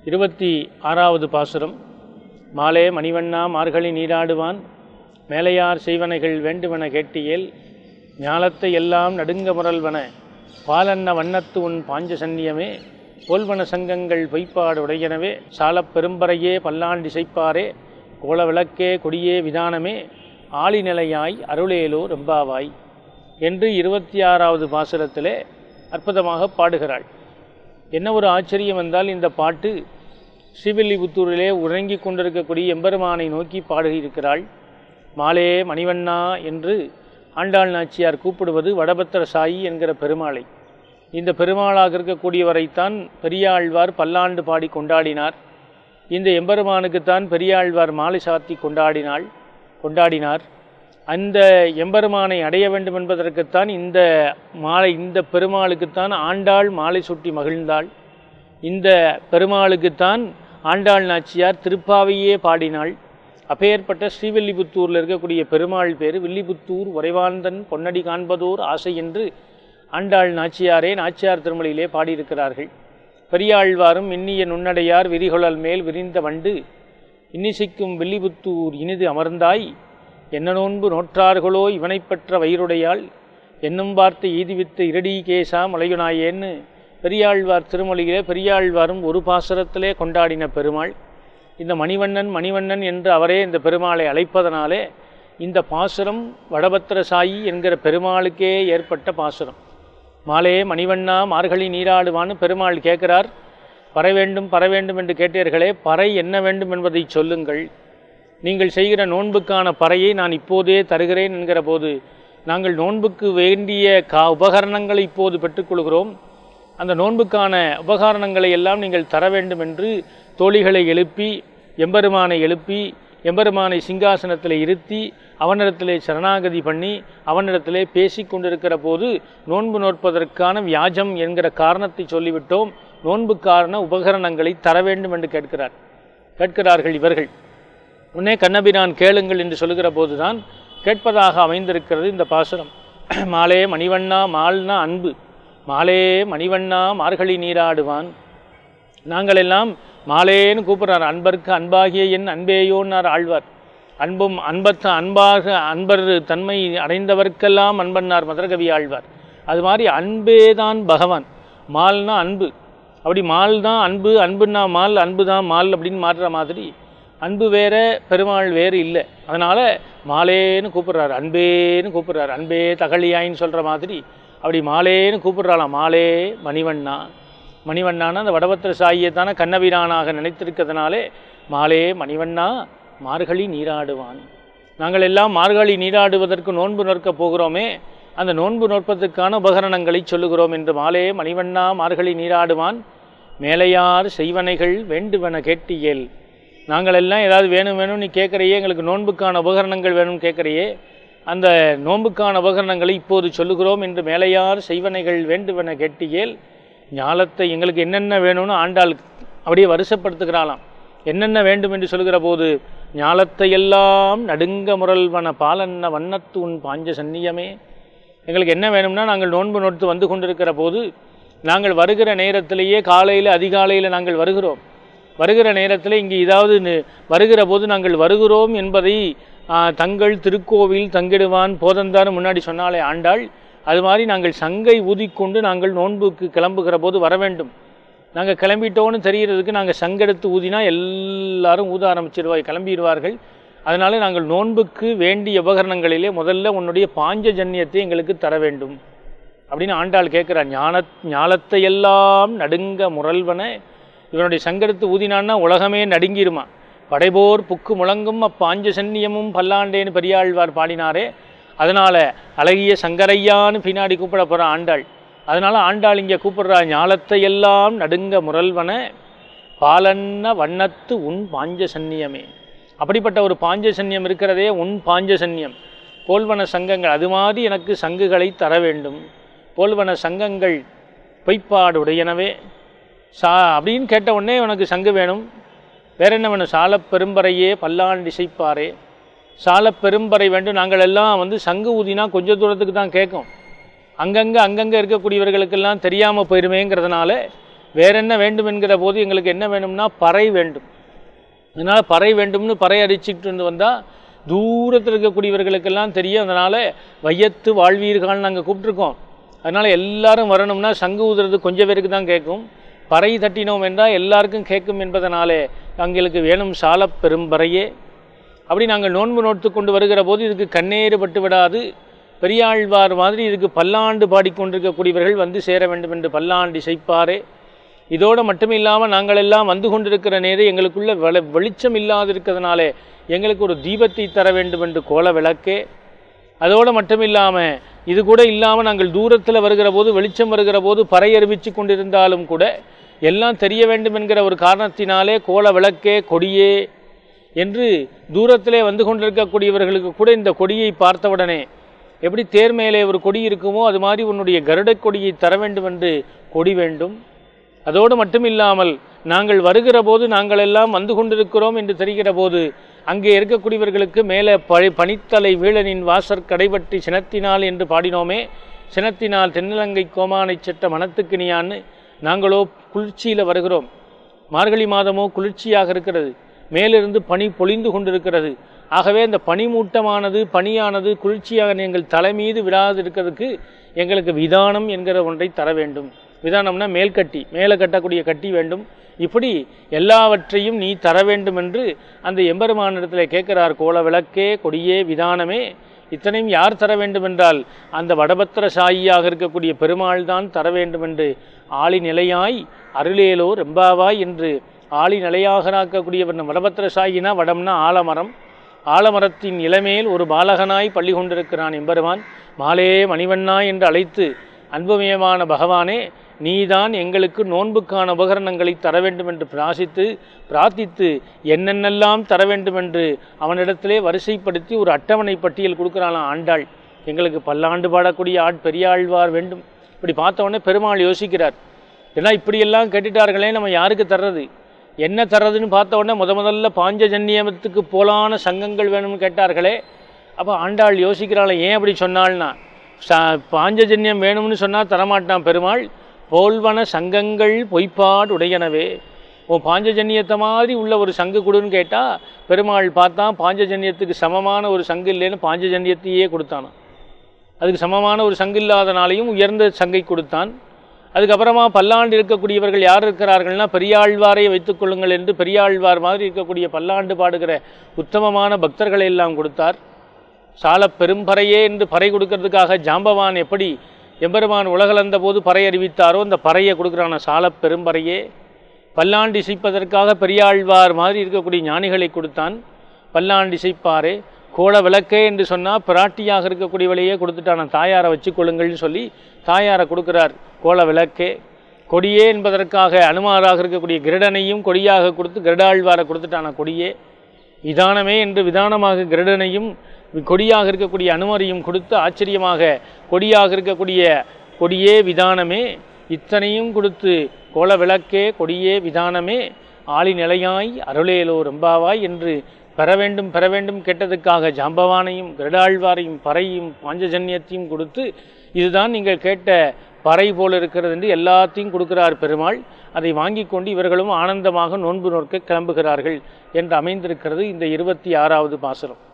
இருபத்தி ஆறாவது பாசுரம் மாலே மணிவண்ணா மார்கழி நீராடுவான் மேலையார் செய்வனைகள் வேண்டுவன கேட்டியேல் ஞாலத்தை எல்லாம் நடுங்க முரல்வன பாலன்ன வண்ணத்து உன் பாஞ்ச சன்னியமே போல்வன சங்கங்கள் பொய்ப்பாடு உடையனவே சாலப் பெரும்பறையே பல்லாண்டிசைப்பாரே கோல விளக்கே கொடியே விதானமே ஆளிநிலையாய் அருளேலோ ரெம்பாவாய் என்று இருபத்தி ஆறாவது பாசுரத்திலே அற்புதமாக பாடுகிறாள் என்ன ஒரு ஆச்சரியம் என்றால் இந்த பாட்டு ஸ்ரீவில்லிபுத்தூரிலே உறங்கிக் கொண்டிருக்கக்கூடிய எம்பெருமானை நோக்கி பாடியிருக்கிறாள் மாலே மணிவண்ணா என்று ஆண்டாள் நாச்சியார் கூப்பிடுவது வடபத்திர சாயி என்கிற பெருமாளை இந்த பெருமாளாக இருக்கக்கூடியவரைத்தான் பெரியாழ்வார் பல்லாண்டு பாடி கொண்டாடினார் இந்த எம்பெருமானுக்குத்தான் பெரியாழ்வார் மாலை சாத்தி கொண்டாடினாள் கொண்டாடினார் அந்த எம்பெருமானை அடைய வேண்டும் என்பதற்குத்தான் இந்த மாலை இந்த பெருமாளுக்குத்தான் ஆண்டாள் மாலை சுட்டி மகிழ்ந்தாள் இந்த பெருமாளுக்குத்தான் ஆண்டாள் நாச்சியார் திருப்பாவையே பாடினாள் அப்பேற்பட்ட ஸ்ரீவில்லிபுத்தூரில் இருக்கக்கூடிய பெருமாள் பேர் வில்லிபுத்தூர் உறைவாந்தன் பொன்னடி காண்பதோர் ஆசை என்று ஆண்டாள் நாச்சியாரே நாச்சியார் திருமலையிலே பாடியிருக்கிறார்கள் பெரியாழ்வாரும் இன்னிய நுண்ணடையார் விரிகுழல் மேல் விரிந்த வண்டு இன்னிசைக்கும் வில்லிபுத்தூர் இனிது அமர்ந்தாய் என்ன நோன்பு நோற்றார்களோ இவனைப் பெற்ற வயிறுடையாள் என்னும் வார்த்தை ஈதிவித்த இரடி கேசா மலையுனாயேன்னு பெரியாழ்வார் திருமொழியிலே பெரியாழ்வாரும் ஒரு பாசுரத்திலே கொண்டாடின பெருமாள் இந்த மணிவண்ணன் மணிவண்ணன் என்று அவரே இந்த பெருமாளை அழைப்பதனாலே இந்த பாசுரம் வடபத்திர சாயி என்கிற பெருமாளுக்கே ஏற்பட்ட பாசுரம் மாலே மணிவண்ணா மார்கழி நீராடுவான்னு பெருமாள் கேட்கிறார் பற வேண்டும் பற வேண்டும் என்று கேட்டீர்களே பறை என்ன வேண்டும் என்பதை சொல்லுங்கள் நீங்கள் செய்கிற நோன்புக்கான பறையை நான் இப்போதே தருகிறேன் என்கிற போது நாங்கள் நோன்புக்கு வேண்டிய கா உபகரணங்களை இப்போது பெற்றுக்கொள்கிறோம் அந்த நோன்புக்கான உபகரணங்களை எல்லாம் நீங்கள் தர வேண்டும் என்று தோழிகளை எழுப்பி எம்பெருமானை எழுப்பி எம்பெருமானை சிங்காசனத்தில் இருத்தி அவனிடத்திலே சரணாகதி பண்ணி அவனிடத்திலே பேசி கொண்டிருக்கிற போது நோன்பு நோற்பதற்கான வியாஜம் என்கிற காரணத்தை சொல்லிவிட்டோம் நோன்புக்கான உபகரணங்களை தர வேண்டும் என்று கேட்கிறார் கேட்கிறார்கள் இவர்கள் உன்னே கண்ணபிரான் கேளுங்கள் என்று சொல்லுகிற போதுதான் கேட்பதாக அமைந்திருக்கிறது இந்த பாசுரம் மாலே மணிவண்ணா மால்னா அன்பு மாலே மணிவண்ணா மார்கழி நீராடுவான் நாங்கள் எல்லாம் மாலேன்னு கூப்பிட்றார் அன்பருக்கு அன்பாகிய என் அன்பேயோன்னார் ஆழ்வார் அன்பும் அன்பத்த அன்பாக அன்பர் தன்மை அடைந்தவர்க்கெல்லாம் அன்பன்னார் மதுரகவி ஆழ்வார் அது மாதிரி அன்பே தான் பகவான் மால்னா அன்பு அப்படி மால் தான் அன்பு அன்புன்னா மால் அன்பு தான் மால் அப்படின்னு மாறுற மாதிரி அன்பு வேற பெருமாள் வேறு இல்லை அதனால் மாலேன்னு கூப்பிட்றாரு அன்பேன்னு கூப்பிட்றாரு அன்பே தகழியாயின்னு சொல்கிற மாதிரி அப்படி மாலேன்னு கூப்பிட்றாளாம் மாலே மணிவண்ணா மணிவண்ணான்னா அந்த வடபத்திர சாயியை தானே கண்ணவீரானாக நினைத்திருக்கிறதுனாலே மாலே மணிவண்ணா மார்கழி நீராடுவான் நாங்கள் எல்லாம் மார்கழி நீராடுவதற்கு நோன்பு நோற்கப் போகிறோமே அந்த நோன்பு நோற்பதற்கான உபகரணங்களை சொல்லுகிறோம் என்று மாலே மணிவண்ணா மார்கழி நீராடுவான் மேலையார் செய்வனைகள் வேண்டுவன கேட்டியேல் நாங்கள் எல்லாம் ஏதாவது வேணும் வேணும் நீ கேட்குறையே எங்களுக்கு நோன்புக்கான உபகரணங்கள் வேணும்னு கேட்குறையே அந்த நோன்புக்கான உபகரணங்களை இப்போது சொல்லுகிறோம் என்று மேலையார் செய்வனைகள் வேண்டுவன கேட்டியேல் ஞாலத்தை எங்களுக்கு என்னென்ன வேணும்னு ஆண்டாள் அப்படியே வருஷப்படுத்துகிறாளாம் என்னென்ன வேண்டும் என்று சொல்கிற போது ஞாலத்தை எல்லாம் நடுங்க முரல்வன பாலன்ன வண்ணத்து உன் பாஞ்ச சன்னியமே எங்களுக்கு என்ன வேணும்னா நாங்கள் நோன்பு நோட்டு வந்து கொண்டிருக்கிற போது நாங்கள் வருகிற நேரத்திலேயே காலையில் அதிகாலையில் நாங்கள் வருகிறோம் வருகிற நேரத்தில் இங்கே ஏதாவது வருகிற போது நாங்கள் வருகிறோம் என்பதை தங்கள் திருக்கோவில் தங்கிடுவான் போதந்தான்னு முன்னாடி சொன்னாலே ஆண்டாள் அது மாதிரி நாங்கள் சங்கை ஊதிக்கொண்டு நாங்கள் நோன்புக்கு கிளம்புகிற போது வர வேண்டும் நாங்கள் கிளம்பிட்டோன்னு தெரிகிறதுக்கு நாங்கள் சங்கெடுத்து ஊதினா எல்லாரும் ஊத ஆரம்பிச்சிருவாய் கிளம்பிடுவார்கள் அதனால் நாங்கள் நோன்புக்கு வேண்டிய உபகரணங்களிலே முதல்ல உன்னுடைய பாஞ்ச ஜன்னியத்தை எங்களுக்கு தர வேண்டும் அப்படின்னு ஆண்டாள் கேட்குறார் ஞான ஞாலத்தை எல்லாம் நடுங்க முரல்வன இவனுடைய சங்கெடுத்து ஊதினான்னா உலகமே நடுங்கிருமா படைபோர் புக்கு முழங்கும் அப்பாஞ்ச சன்னியமும் பல்லாண்டேன்னு பெரியாழ்வார் பாடினாரே அதனால் அழகிய சங்கரையான்னு பின்னாடி கூப்பிட போகிற ஆண்டாள் அதனால் ஆண்டாள் இங்கே கூப்பிடுறா ஞாலத்தை எல்லாம் நடுங்க முரல்வன பாலன்ன வண்ணத்து உன் பாஞ்ச சன்னியமே அப்படிப்பட்ட ஒரு பாஞ்ச சன்னியம் இருக்கிறதே உன் பாஞ்ச சன்னியம் போல்வன சங்கங்கள் அது மாதிரி எனக்கு சங்குகளை தர வேண்டும் போல்வன சங்கங்கள் பொய்ப்பாடு உடையனவே சா அப்படின்னு கேட்ட உடனே உனக்கு சங்கு வேணும் வேற என்ன வேணும் சாலப் பெரும்பறையே பல்லாண்டு இசைப்பாரே சாலப் பெரும்பறை வேண்டும் நாங்கள் எல்லாம் வந்து சங்கு ஊதினா கொஞ்ச தூரத்துக்கு தான் கேட்கும் அங்கங்கே அங்கங்கே இருக்கக்கூடியவர்களுக்கெல்லாம் தெரியாமல் போயிடுமேங்கிறதுனால வேற என்ன வேண்டும் என்கிற போது எங்களுக்கு என்ன வேணும்னா பறை வேண்டும் அதனால் பறை வேண்டும்னு பறை அடிச்சுட்டு வந்து வந்தால் தூரத்தில் இருக்கக்கூடியவர்களுக்கெல்லாம் தெரியும் அதனால் வையத்து வாழ்வீர்கள்னு நாங்கள் கூப்பிட்ருக்கோம் அதனால் எல்லாரும் வரணும்னா சங்கு ஊதுறது கொஞ்சம் பேருக்கு தான் கேட்கும் பறை தட்டினோம் என்றால் எல்லாருக்கும் கேட்கும் என்பதனாலே எங்களுக்கு வேணும் சால பெரும்பறையே அப்படி நாங்கள் நோன்பு நோட்டு கொண்டு வருகிற போது இதுக்கு கண்ணேறு பட்டு விடாது பெரியாழ்வார் மாதிரி இதுக்கு பல்லாண்டு பாடிக்கொண்டிருக்கக்கூடியவர்கள் வந்து சேர வேண்டும் என்று பல்லாண்டு இசைப்பாரே இதோடு மட்டும் இல்லாமல் நாங்கள் எல்லாம் வந்து கொண்டிருக்கிற நேரம் எங்களுக்குள்ள வெளி வெளிச்சம் இல்லாதிருக்கிறதுனாலே எங்களுக்கு ஒரு தீபத்தை தர வேண்டும் என்று கோல விளக்கே அதோடு மட்டும் இல்லாமல் இது கூட இல்லாமல் நாங்கள் தூரத்தில் வருகிற போது வெளிச்சம் வருகிற போது பறை அறிவிச்சு கொண்டிருந்தாலும் கூட எல்லாம் தெரிய வேண்டும் என்கிற ஒரு காரணத்தினாலே கோல விளக்கே கொடியே என்று தூரத்திலே வந்து கொண்டிருக்கக்கூடியவர்களுக்கு கூட இந்த கொடியை பார்த்தவுடனே எப்படி தேர் மேலே ஒரு கொடி இருக்குமோ அது மாதிரி உன்னுடைய கருடக் கொடியை தர வேண்டும் என்று கொடி வேண்டும் அதோடு மட்டும் இல்லாமல் நாங்கள் வருகிற போது நாங்கள் எல்லாம் வந்து கொண்டிருக்கிறோம் என்று தெரிகிற போது அங்கே இருக்கக்கூடியவர்களுக்கு மேலே பழி பனித்தலை வீழனின் வாசற் கடைபற்றி சினத்தினால் என்று பாடினோமே சினத்தினால் தென்னிலங்கை கோமானை செட்ட மனத்துக்கு நீயான்னு நாங்களோ குளிர்ச்சியில் வருகிறோம் மார்கழி மாதமோ குளிர்ச்சியாக இருக்கிறது மேலிருந்து பனி பொழிந்து கொண்டிருக்கிறது ஆகவே அந்த பனிமூட்டமானது பனியானது குளிர்ச்சியாக நீங்கள் தலை மீது விடாது இருக்கிறதுக்கு எங்களுக்கு விதானம் என்கிற ஒன்றை தர வேண்டும் விதானம்னா மேல்கட்டி மேலே கட்டக்கூடிய கட்டி வேண்டும் இப்படி எல்லாவற்றையும் நீ தர வேண்டும் என்று அந்த எம்பெருமானிடத்தில் கேட்கிறார் கோல விளக்கே கொடியே விதானமே இத்தனையும் யார் தர வேண்டும் என்றால் அந்த வடபத்திர சாயியாக இருக்கக்கூடிய பெருமாள் தான் தர வேண்டும் என்று ஆளி நிலையாய் அருளேலோ ரெம்பாவாய் என்று ஆளி நிலையாக ஆக்கக்கூடியவன் வடபத்திர சாயினா வடம்னா ஆலமரம் ஆலமரத்தின் இளமேல் ஒரு பாலகனாய் பள்ளி கொண்டிருக்கிறான் எம்பெருமான் மாலே மணிவண்ணா என்று அழைத்து அன்புமயமான பகவானே நீதான் எங்களுக்கு நோன்புக்கான உபகரணங்களை தர வேண்டும் என்று பிராசித்து பிரார்த்தித்து என்னென்னெல்லாம் தர வேண்டும் என்று அவனிடத்திலே வரிசைப்படுத்தி ஒரு அட்டவணை பட்டியல் கொடுக்குறாளாம் ஆண்டாள் எங்களுக்கு பல்லாண்டு பாடக்கூடிய ஆட் பெரியாழ்வார் வேண்டும் இப்படி பார்த்த உடனே பெருமாள் யோசிக்கிறார் ஏன்னா இப்படியெல்லாம் கேட்டுட்டார்களே நம்ம யாருக்கு தர்றது என்ன தர்றதுன்னு பார்த்த உடனே முத முதல்ல பாஞ்சஜன்யத்துக்கு போலான சங்கங்கள் வேணும்னு கேட்டார்களே அப்போ ஆண்டாள் யோசிக்கிறாள் ஏன் அப்படி சொன்னாள்னா ச பாஞ்சஜன்யம் வேணும்னு சொன்னால் தரமாட்டான் பெருமாள் போல்வன சங்கங்கள் பொய்ப்பாடு உடையனவே உன் பாஞ்சஜன்யத்தை மாதிரி உள்ள ஒரு சங்கு கொடுன்னு கேட்டால் பெருமாள் பார்த்தா பாஞ்சஜன்யத்துக்கு சமமான ஒரு சங்கு இல்லைன்னு பாஞ்சஜன்யத்தையே கொடுத்தானான் அதுக்கு சமமான ஒரு சங்கு இல்லாதனாலையும் உயர்ந்த சங்கை கொடுத்தான் அதுக்கப்புறமா பல்லாண்டு இருக்கக்கூடியவர்கள் யார் இருக்கிறார்கள்னா பெரியாழ்வாரை வைத்துக்கொள்ளுங்கள் என்று பெரியாழ்வார் மாதிரி இருக்கக்கூடிய பல்லாண்டு பாடுகிற உத்தமமான பக்தர்களை எல்லாம் கொடுத்தார் சால பெரும்பறையே என்று பறை கொடுக்கறதுக்காக ஜாம்பவான் எப்படி எம்பெருமான் உலகளந்த போது பறை அறிவித்தாரோ அந்த பறையை கொடுக்குறான சால பெரும்பறையே பல்லாண்டு இசைப்பதற்காக பெரியாழ்வார் மாதிரி இருக்கக்கூடிய ஞானிகளை கொடுத்தான் பல்லாண்டு இசைப்பாரே கோல விளக்கே என்று சொன்னால் பிராட்டியாக இருக்கக்கூடியவளையே கொடுத்துட்டான தாயாரை வச்சுக்கொள்ளுங்கள்னு சொல்லி தாயாரை கொடுக்குறார் கோல விளக்கே கொடியே என்பதற்காக அனுமாராக இருக்கக்கூடிய கிருடனையும் கொடியாக கொடுத்து கிருடாழ்வாரை கொடுத்துட்டான கொடியே விதானமே என்று விதானமாக கிருடனையும் கொடியாக இருக்கக்கூடிய அனுமரையும் கொடுத்து ஆச்சரியமாக கொடியாக இருக்கக்கூடிய கொடியே விதானமே இத்தனையும் கொடுத்து கோல விளக்கே கொடியே விதானமே ஆளி நிலையாய் அருளேலோ ரெம்பாவாய் என்று பெற வேண்டும் பெற வேண்டும் கேட்டதுக்காக ஜாம்பவானையும் கிருடாழ்வாரையும் பறையும் பாஞ்சஜன்யத்தையும் கொடுத்து இதுதான் நீங்கள் கேட்ட பறை போல் இருக்கிறது என்று எல்லாத்தையும் கொடுக்கிறார் பெருமாள் அதை வாங்கி கொண்டு இவர்களும் ஆனந்தமாக நோன்பு நோக்க கிளம்புகிறார்கள் என்று அமைந்திருக்கிறது இந்த இருபத்தி ஆறாவது பாசனம்